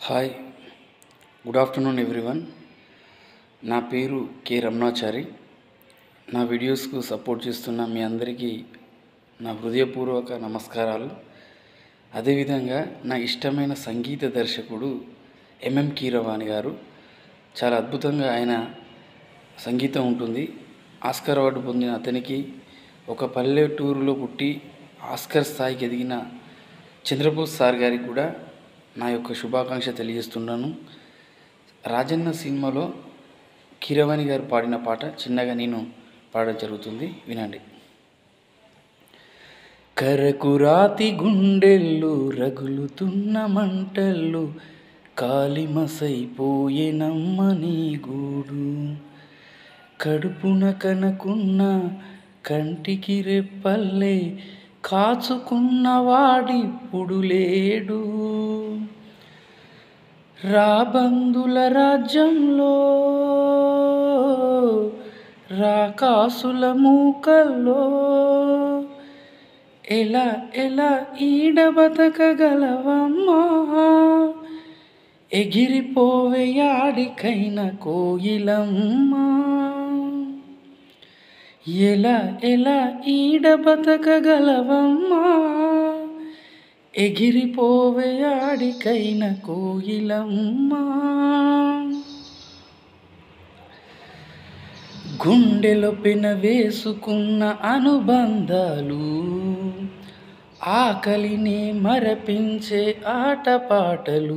hi good afternoon everyone నా పేరు K Ramanachari నా వీడియోస్కు సపోర్ట్ చేస్తున్న మీ అందరికీ నా హృదయపూర్వక నమస్కారాలు అదేవిధంగా నా ఇష్టమైన సంగీత దర్శకుడు ఎంఎం కీరవాణి గారు చాలా అద్భుతంగా ఆయన సంగీతం ఉంటుంది ఆస్కర్ అవార్డు పొందిన అతనికి ఒక పల్లెటూరులో పుట్టి ఆస్కర్ స్థాయికి ఎదిగిన చంద్రబోస్ సార్ గారికి కూడా నా యొక్క శుభాకాంక్ష తెలియజేస్తున్నాను రాజన్న సినిమాలో కీరవాణి గారు పాడిన పాట చిన్నగా నేను పాడడం జరుగుతుంది వినండి కరకురాతి గుండెళ్ళు రగులుతున్న మంటల్లో కాలిమసైపోయేనమ్మ నీ గూడు కడుపున కనకున్న కంటికి రెప్పల్లే కాచుకున్న వాడిప్పుడు లేడు రాబందుల రాజ్యంలో రాకాసుల మూకల్లో ఎలా ఎలా ఈడ బతకగలవమ్మా ఎగిరిపోవే యాడికైన కోయిలమ్మా ఎలా ఎలా ఈడ బతకగలవమ్మా ఎగిరిపోవే ఆడికైన కోయిలమ్మా గుండెలో పెన వేసుకున్న అనుబంధాలు ఆకలిని మరపించే ఆటపాటలు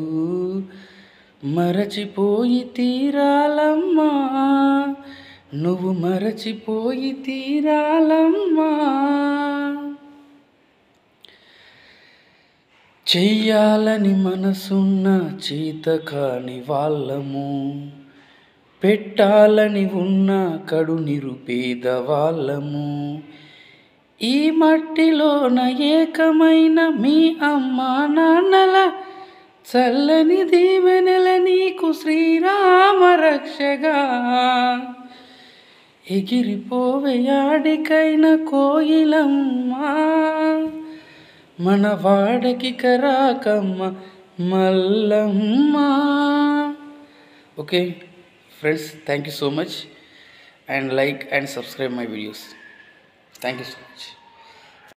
మరచిపోయి తీరాలమ్మా నువ్వు మరచిపోయి తీరాలమ్మా చెయ్యాలని మనసున్న చేత కాని వాళ్ళము పెట్టాలని ఉన్న కడు నిరుపేద వాళ్ళము ఈ మట్టిలోన ఏకమైన మీ అమ్మ నాన్నల చల్లని దీవెనల నీకు శ్రీరామ రక్షగా ఎగిరిపోవేయాడికైన కోయిలమ్మా మన వాడకి కరాకమ్మ మల్లమ్మ okay friends thank you so much and like and subscribe my videos thank you so much